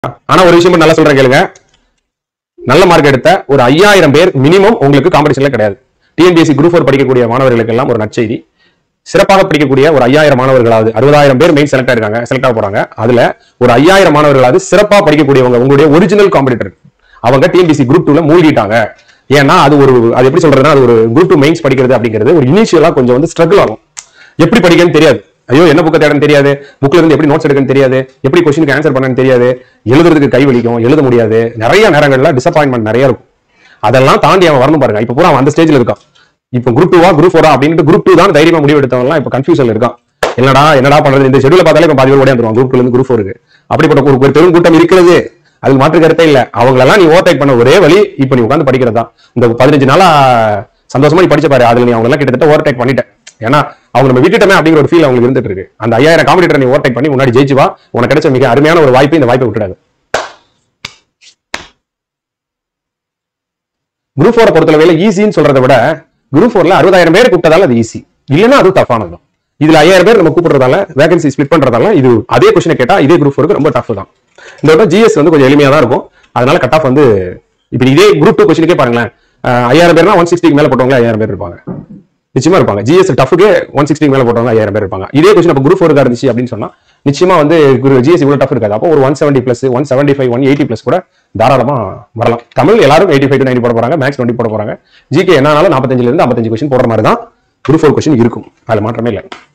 ஆனா ஒரு விஷயம் மட்டும் நல்லா சொல்றேன் கேளுங்க நல்ல மார்க் எடுத்த ஒரு ஐயாயிரம் பேர் மினிமம் உங்களுக்கு காம்படிஷன்ல கிடையாது டிஎன்பிஎஸ்சி குரூப் ஃபோர் படிக்கக்கூடிய மாணவர்களுக்கு எல்லாம் ஒரு நற்செய்தி சிறப்பாக படிக்கக்கூடிய ஒரு ஐயாயிரம் மாணவர்களாவது அறுபதாயிரம் பேர் மெயின் செலக்ட் ஆயிருக்காங்க செலக்ட் ஆக போறாங்க அதுல ஒரு ஐயாயிரம் மாணவர்களாவது சிறப்பா படிக்கக்கூடியவங்க உங்களுடைய ஒரிஜினல் காம்படிட்டர் அவங்க டிஎன்பிஎஸ்சி குரூப் டூல மூழ்கிட்டாங்க ஏன்னா அது ஒரு அது எப்படி சொல்றதுன்னா அது ஒரு குரூப் டூ மெயின்ஸ் படிக்கிறது அப்படிங்கிறது ஒரு இனிஷியலா கொஞ்சம் வந்து ஸ்ட்ரகிள் ஆகும் எப்படி படிக்கன்னு தெரியாது ஐயோ என்ன புக்கை தேடன்னு தெரியாது புக்ல இருந்து எப்படி நோட்ஸ் எடுக்கன்னு தெரியாது எப்படி கொஸ்டினுக்கு ஆன்சர் பண்ணன்னு தெரியாது எழுதுறதுக்கு கை வலிக்கும் எழுத முடியாது நிறைய நேரங்கள்ல டிசப்பாயின்மெண்ட் நிறைய இருக்கும் அதெல்லாம் தாண்டி அவன் வரணும் பாருங்க இப்ப பூரா அவன் அந்த ஸ்டேஜ்ல இருக்கான் இப்போ குரூப் டூவா குரூப் ஃபோரா அப்படின்ட்டு குரூப் டூ தான் தைரியமா முடிவு எடுத்தவங்கலாம் இப்போ கன்ஃபியூஷன்ல இருக்கான் என்னடா என்னடா பண்றது இந்த ஷெடியூல பார்த்தாலே இப்போ பாதி பேர் ஓடியாந்துருவான் குரூப் இருந்து குரூப் ஃபோருக்கு அப்படிப்பட்ட ஒரு ஒரு பெரும் கூட்டம் இருக்கிறது அது மாற்று கருத்தே இல்ல அவங்களெல்லாம் நீ ஓவர்டேக் பண்ண ஒரே வழி இப்போ நீ உட்காந்து படிக்கிறது தான் இந்த பதினஞ்சு நாளா சந்தோஷமா நீ படிச்ச பாரு அதுல நீ அவங்களெல்லாம் கிட்டத்தட்ட ஓவர்டேக் பண்ணிட்ட ஏன்னா அவங்க நம்ம விட்டுட்டோமே அப்படிங்கிற ஒரு ஃபீல் அவங்களுக்கு இருந்துட்டு இருக்கு அந்த ஐயாயிரம் காம்படிட்டர் நீ ஓவர்டேக் பண்ணி முன்னாடி ஜெயிச்சு வா உனக்கு கிடைச்ச மிக அருமையான ஒரு வாய்ப்பு இந்த வாய்ப்பை விட்டுடாது குரூப் ஃபோரை பொறுத்தளவையில ஈஸின்னு சொல்றதை விட குரூப் ஃபோர்ல அறுபதாயிரம் பேர் கூப்பிட்டதால அது ஈஸி இல்லைன்னா அது டஃபானது தான் இதுல ஐயாயிரம் பேர் நம்ம கூப்பிடுறதால வேகன்சி ஸ்பிளிட் பண்றதால இது அதே கொஸ்டினை கேட்டா இதே குரூப் ஃபோருக்கு ரொம்ப டஃப் தான் இந்த விட ஜிஎஸ் வந்து கொஞ்சம் எளிமையா தான் இருக்கும் அதனால கட் ஆஃப் வந்து இப்ப இதே குரூப் டூ கொஸ்டினுக்கே பாருங்களேன் அஹ் ஐயாயிரம் பேர்னா ஒன் சிக்ஸ்டிக்கு மேல போட்டவங்க ஐயாயிரம் பேர் இருப்பாங்க நிச்சயமா இருப்பாங்க ஜிஎஸ் டஃபுக்கு ஒன் சிக்ஸ்டிக்கு மேல போட்டவங்க ஐயாயிரம் பேர் இருப்பாங்க இதே கொஸ்டின் அப்ப குரூப் ஃபோருக்கு இருந்துச்சு அப்படின்னு சொன்னா நிச்சயமா வந்து ஜிஎஸ் இவ்வளவு டஃப் இருக்காது அப்போ ஒரு one seventy plus one seventy five one eighty plus கூட தாராளமா வரலாம் தமிழ் எல்லாரும் எயிட்டி ஃபைவ் டு நைன்டி போட போறாங்க மேக்ஸ் டுவெண்ட்டி போட போறாங்க ஜிகே என்னாலும் நாற்பத்தஞ்சுல இருந்து ஐம்பத்தஞ்சு கொஸ்டின் போடுற மாதிரி தான் குரூப் ஃபோர் கொஸ்டின் இருக்கும் அதுல மாற்றமே இல்லை